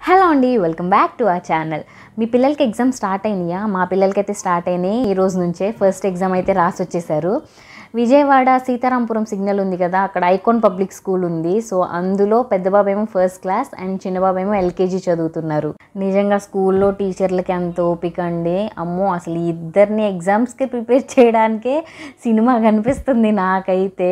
hello అండి welcome back to our channel మీ పిల్లలకి ఎగ్జామ్ స్టార్ట్ అయినాయా మా పిల్లలకి అయితే స్టార్ట్ అయినాయి ఈ రోజు నుంచే ఫస్ట్ ఎగ్జామ్ అయితే రాసి వచ్చేసారు విజయవాడ సీతారాంపురం సిగ్నల్ ఉంది కదా అక్కడ ఐకాన్ పబ్లిక్ స్కూల్ ఉంది సో అందులో పెద్ద బాబు ఏమో ఫస్ట్ క్లాస్ అండ్ చిన్న బాబు ఏమో ఎల్కేజీ చదువుతున్నారు నిజంగా స్కూల్లో టీచర్లకి అంత ఓపిక అండి అమ్మో అసలు ఈ ఇద్దరిని ఎగ్జామ్స్కి ప్రిపేర్ చేయడానికే సినిమా కనిపిస్తుంది నాకైతే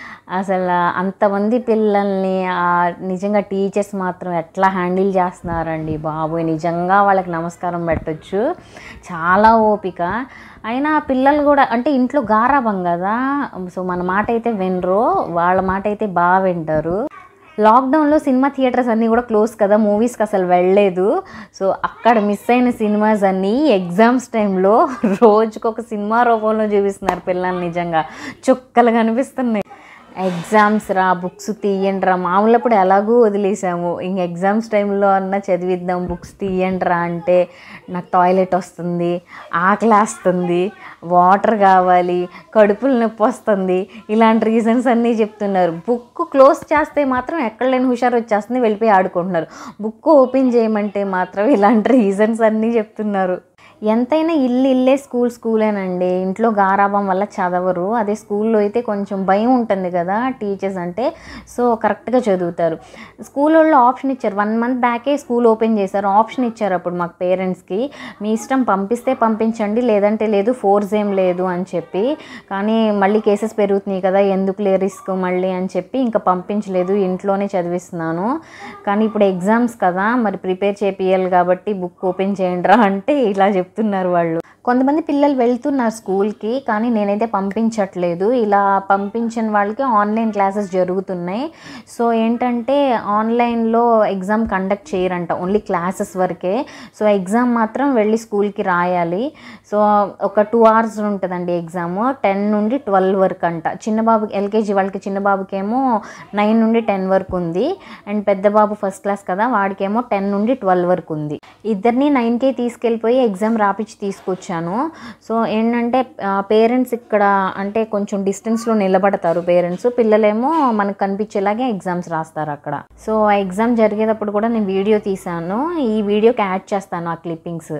అసలు అంతమంది పిల్లల్ని ఆ నిజంగా టీచర్స్ మాత్రం ఎట్లా హ్యాండిల్ చేస్తున్నారండి బాబోయ్ నిజంగా వాళ్ళకి నమస్కారం పెట్టొచ్చు చాలా ఓపిక అయినా పిల్లలు కూడా అంటే ఇంట్లో గారాబం కదా సో మన మాట అయితే వినరు వాళ్ళ మాట అయితే బాగా వింటారు లాక్డౌన్లో సినిమా థియేటర్స్ అన్నీ కూడా క్లోజ్ కదా మూవీస్కి అసలు వెళ్ళలేదు సో అక్కడ మిస్ అయిన సినిమాస్ అన్నీ ఎగ్జామ్స్ టైంలో రోజుకొక సినిమా రూపంలో చూపిస్తున్నారు పిల్లలు నిజంగా చుక్కలు కనిపిస్తున్నాయి ఎగ్జామ్స్ రా బుక్స్ తీయండి రా మామూలప్పుడు ఎలాగూ వదిలేసాము ఇంక ఎగ్జామ్స్ టైంలో అన్న చదివిద్దాం బుక్స్ తీయండి రా అంటే నాకు టాయిలెట్ వస్తుంది ఆకలి వస్తుంది వాటర్ కావాలి కడుపులు నొప్పి వస్తుంది ఇలాంటి రీజన్స్ అన్నీ చెప్తున్నారు బుక్ క్లోజ్ చేస్తే మాత్రం ఎక్కడ లేని హుషారు వచ్చేస్తుంది వెళ్ళిపోయి ఆడుకుంటున్నారు బుక్ ఓపెన్ చేయమంటే మాత్రం ఇలాంటి రీజన్స్ అన్నీ చెప్తున్నారు ఎంతైనా ఇల్లు ఇల్లే స్కూల్ స్కూలేనండి ఇంట్లో గారాబం వల్ల చదవరు అదే స్కూల్లో అయితే కొంచెం భయం ఉంటుంది కదా టీచర్స్ అంటే సో కరెక్ట్గా చదువుతారు స్కూల్ వాళ్ళు ఆప్షన్ ఇచ్చారు వన్ మంత్ బ్యాకే స్కూల్ ఓపెన్ చేశారు ఆప్షన్ ఇచ్చారు అప్పుడు మాకు పేరెంట్స్కి మీ ఇష్టం పంపిస్తే పంపించండి లేదంటే లేదు ఫోర్స్ ఏం లేదు అని చెప్పి కానీ మళ్ళీ కేసెస్ పెరుగుతున్నాయి కదా ఎందుకు లే రిస్క్ మళ్ళీ అని చెప్పి ఇంకా పంపించలేదు ఇంట్లోనే చదివిస్తున్నాను కానీ ఇప్పుడు ఎగ్జామ్స్ కదా మరి ప్రిపేర్ చేపియాలి కాబట్టి బుక్ ఓపెన్ చేయండి రా అంటే ఇలా చెప్తున్నారు వాళ్ళు కొంతమంది పిల్లలు వెళ్తున్నారు స్కూల్కి కానీ నేనైతే పంపించట్లేదు ఇలా పంపించిన వాళ్ళకి ఆన్లైన్ క్లాసెస్ జరుగుతున్నాయి సో ఏంటంటే ఆన్లైన్లో ఎగ్జామ్ కండక్ట్ చేయరంట ఓన్లీ క్లాసెస్ వరకే సో ఎగ్జామ్ మాత్రం వెళ్ళి స్కూల్కి రాయాలి సో ఒక టూ అవర్స్ ఉంటుందండి ఎగ్జామ్ టెన్ నుండి ట్వెల్వ్ వరకు అంట చిన్న బాబు ఎల్కేజీ వాళ్ళకి చిన్న బాబుకేమో నైన్ నుండి టెన్ వరకు ఉంది అండ్ పెద్ద బాబు ఫస్ట్ క్లాస్ కదా వాడికేమో టెన్ నుండి ట్వెల్వ్ వరకు ఉంది ఇద్దరిని నైన్కే తీసుకెళ్ళిపోయి ఎగ్జామ్ రాపిచ్చి తీసుకొచ్చాను సో ఏంటంటే పేరెంట్స్ ఇక్కడ అంటే కొంచెం డిస్టెన్స్లో నిలబడతారు పేరెంట్స్ పిల్లలేమో మనకు కనిపించేలాగే ఎగ్జామ్స్ రాస్తారు అక్కడ సో ఆ ఎగ్జామ్ జరిగేటప్పుడు కూడా నేను వీడియో తీసాను ఈ వీడియోకి యాడ్ చేస్తాను ఆ క్లిప్పింగ్స్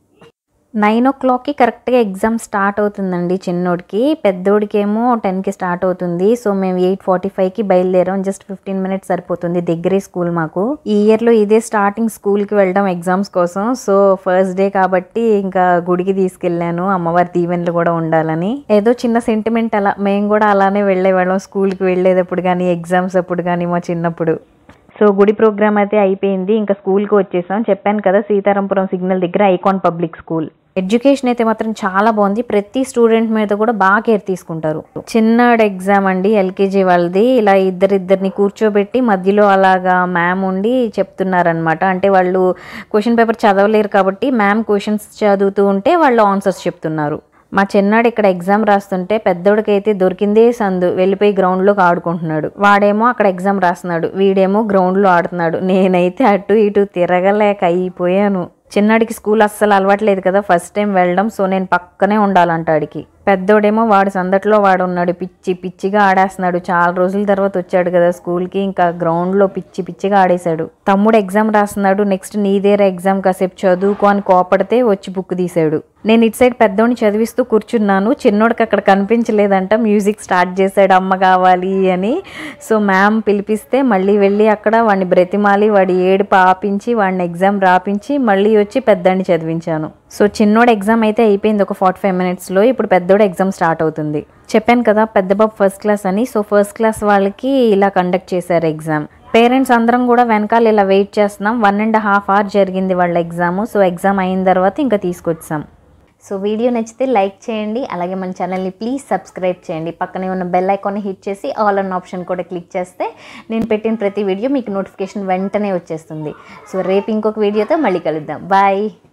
నైన్ ఓ క్లాక్కి కరెక్ట్గా ఎగ్జామ్ స్టార్ట్ అవుతుందండి చిన్నోడికి పెద్దోడికి ఏమో టెన్కి స్టార్ట్ అవుతుంది సో మేము ఎయిట్ ఫార్టీ ఫైవ్కి బయలుదేరాం జస్ట్ ఫిఫ్టీన్ మినిట్స్ సరిపోతుంది దగ్గరే స్కూల్ మాకు ఈ ఇయర్లో ఇదే స్టార్టింగ్ స్కూల్కి వెళ్ళడం ఎగ్జామ్స్ కోసం సో ఫస్ట్ డే కాబట్టి ఇంకా గుడికి తీసుకెళ్ళాను అమ్మవారి దీవెనలు కూడా ఉండాలని ఏదో చిన్న సెంటిమెంట్ అలా మేము కూడా అలానే వెళ్ళేవాళ్ళం స్కూల్కి వెళ్ళేటప్పుడు కానీ ఎగ్జామ్స్ అప్పుడు కానీ మా చిన్నప్పుడు సో గుడి ప్రోగ్రామ్ అయితే అయిపోయింది ఇంకా స్కూల్కి వచ్చేసాం చెప్పాను కదా సీతారాంపురం సిగ్నల్ దగ్గర ఐకాన్ పబ్లిక్ స్కూల్ ఎడ్యుకేషన్ అయితే మాత్రం చాలా బాగుంది ప్రతి స్టూడెంట్ మీద కూడా బాగా కేర్ తీసుకుంటారు చిన్నడు ఎగ్జామ్ అండి ఎల్కేజీ వాళ్ళది ఇలా ఇద్దరిద్దరిని కూర్చోబెట్టి మధ్యలో అలాగా మ్యామ్ ఉండి చెప్తున్నారనమాట అంటే వాళ్ళు క్వశ్చన్ పేపర్ చదవలేరు కాబట్టి మ్యామ్ క్వశ్చన్స్ చదువుతూ ఉంటే వాళ్ళు ఆన్సర్స్ చెప్తున్నారు మా చిన్నాడు ఇక్కడ ఎగ్జామ్ రాస్తుంటే పెద్దోడికైతే దొరికిందే సందు వెళ్ళిపోయి గ్రౌండ్లోకి ఆడుకుంటున్నాడు వాడేమో అక్కడ ఎగ్జామ్ రాస్తున్నాడు వీడేమో గ్రౌండ్లో ఆడుతున్నాడు నేనైతే అటు ఇటు తిరగలేక అయిపోయాను చిన్నాడికి స్కూల్ అస్సలు అలవాట్లేదు కదా ఫస్ట్ టైం వెళ్ళడం సో నేను పక్కనే ఉండాలంట ఆడికి పెద్దోడేమో వాడు సందట్లో వాడు ఉన్నాడు పిచ్చి పిచ్చిగా ఆడేస్తున్నాడు చాలా రోజుల తర్వాత వచ్చాడు కదా స్కూల్కి ఇంకా గ్రౌండ్లో పిచ్చి పిచ్చిగా ఆడేశాడు తమ్ముడు ఎగ్జామ్ రాస్తున్నాడు నెక్స్ట్ నీదేరా ఎగ్జామ్ కాసేపు చదువుకో అని కోపడితే వచ్చి బుక్ తీశాడు నేను ఇటు సైడ్ పెద్దోడిని చదివిస్తూ కూర్చున్నాను చిన్నోడికి అక్కడ కనిపించలేదంట మ్యూజిక్ స్టార్ట్ చేశాడు అమ్మ కావాలి అని సో మ్యామ్ పిలిపిస్తే మళ్ళీ వెళ్ళి అక్కడ వాడిని బ్రతిమాలి వాడి ఏడు పాపించి వాడిని ఎగ్జామ్ రాపించి మళ్ళీ వచ్చి పెద్దాన్ని చదివించాను సో చిన్నోడు ఎగ్జామ్ అయితే అయిపోయింది ఒక ఫార్టీ ఫైవ్ మినిట్స్లో ఇప్పుడు పెద్దోడు ఎగ్జామ్ స్టార్ట్ అవుతుంది చెప్పాను కదా పెద్ద బాబు ఫస్ట్ క్లాస్ అని సో ఫస్ట్ క్లాస్ వాళ్ళకి ఇలా కండక్ట్ చేశారు ఎగ్జామ్ పేరెంట్స్ అందరం కూడా వెనకాల ఇలా వెయిట్ చేస్తున్నాం వన్ అండ్ హాఫ్ అవర్ జరిగింది వాళ్ళ ఎగ్జామ్ సో ఎగ్జామ్ అయిన తర్వాత ఇంకా తీసుకొచ్చాం సో వీడియో నచ్చితే లైక్ చేయండి అలాగే మన ఛానల్ని ప్లీజ్ సబ్స్క్రైబ్ చేయండి పక్కనే ఉన్న బెల్ ఐకాన్ని హిట్ చేసి ఆల్ అన్న ఆప్షన్ కూడా క్లిక్ చేస్తే నేను పెట్టిన ప్రతి వీడియో మీకు నోటిఫికేషన్ వెంటనే వచ్చేస్తుంది సో రేపు ఇంకొక వీడియోతో మళ్ళీ కలుద్దాం బాయ్